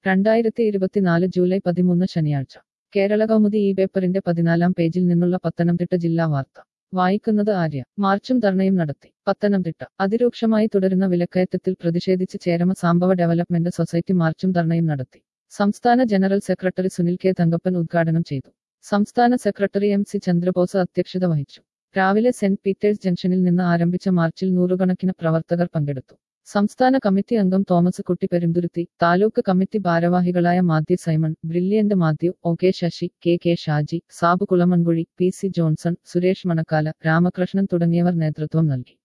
രണ്ടായിരത്തി ഇരുപത്തിനാല് ജൂലൈ പതിമൂന്ന് ശനിയാഴ്ച കേരള കൗമുദി ഈ പേപ്പറിന്റെ പതിനാലാം പേജിൽ നിന്നുള്ള പത്തനംതിട്ട ജില്ലാ വാർത്ത വായിക്കുന്നത് ആര്യ മാർച്ചും ധർണയും നടത്തി പത്തനംതിട്ട അതിരൂക്ഷമായി തുടരുന്ന വിലക്കയറ്റത്തിൽ പ്രതിഷേധിച്ച് ചേരമ സാമ്പവ ഡെവലപ്മെന്റ് സൊസൈറ്റി മാർച്ചും ധർണയും നടത്തി സംസ്ഥാന general secretary Sunil K Thankappan ഉദ്ഘാടനം ചെയ്തു സംസ്ഥാന സെക്രട്ടറി എം സി ചന്ദ്രബോസ് അധ്യക്ഷത വഹിച്ചു രാവിലെ സെന്റ് പീറ്റേഴ്സ് ജംഗ്ഷനിൽ നിന്ന് ആരംഭിച്ച മാർച്ചിൽ നൂറുകണക്കിന് പ്രവർത്തകർ പങ്കെടുത്തു സംസ്ഥാന കമ്മിറ്റി അംഗം തോമസ് കുട്ടി പെരുന്തുരുത്തി താലൂക്ക് കമ്മിറ്റി ഭാരവാഹികളായ Mathew Simon Brilliant Mathew O K Sasi K K Shaji Sabu Kulamankuzhi P C Johnson Suresh Manakkala Ramakrishnan തുടങ്ങിയവർ നേതൃത്വം നൽകി